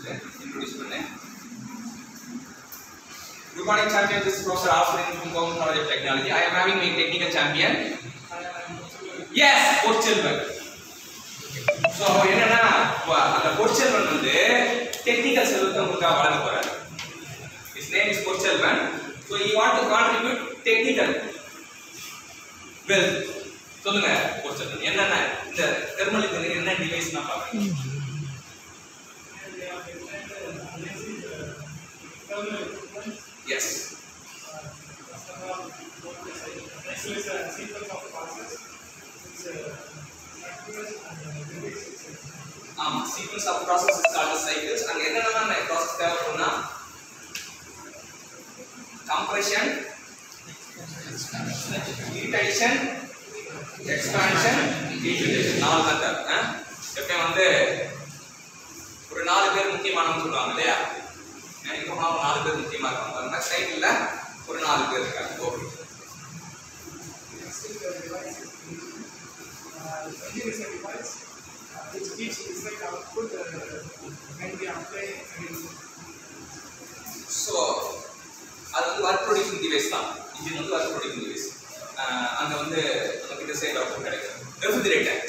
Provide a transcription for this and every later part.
introduce பண்ணேன் Good morning, champions. This is Professor Alfred from Government College of Technology. I am having my technical champion. Yes, Porselvan. So என்னன்னா வ- அந்த பொற்செல்வன் வந்து technical செல்வத்தை உங்களுக்காக வழங்க போறாரு His name is பொற்செல்வன். So he want to contribute technical wealth. சொல்லுங்க பொற்செல்வன் என்னென்ன இந்த தெர்மலுக்கு என்ன டிவைஸ் நான் பார்க்குறேன் எஸ் ஆமா sequence of process is called cycles அங்க என்னென்ன ப்ராசஸ் தேவைப்படும்னா கம்ப்ரெஷன் ஹீட்டேஷன் எக்ஸ்பான்ஷன் டீஹீட்டேஷன் நாலு மெத்தட் எப்பயும் வந்து ஒரு நாலு பேர் முக்கியமானவங்க சொல்லுவாங்க இல்லையா அஹ் இப்போ நான் நாலு பேர் முக்கியமா இருக்காங்க அந்த மாதிரி சைக்கிள்ல ஒரு நாலு பேர் இருக்காங்க ஓகே ஸோ அது வந்து ஒர்க் ப்ரொடியூசிங் டிவைஸ் தான் இன்ஜின் வந்து ஒர்க் ப்ரொடியூசிங் டிவைஸ் அங்கே வந்து நம்ம கிட்ட சேல் அவுட் கிடைக்கும் ரெஃப்ரிஜரேட்டர்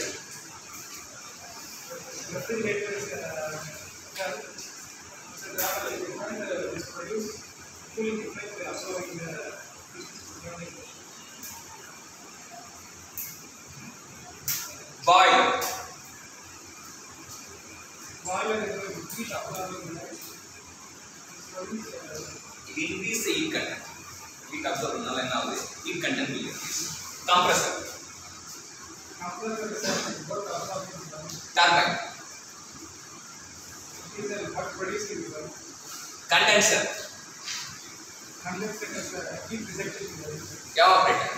பாயில் இது increase the heat content heat absorb பண்ணால என்ன ஆகுது heat content will increase compressor turbine condenser evaporator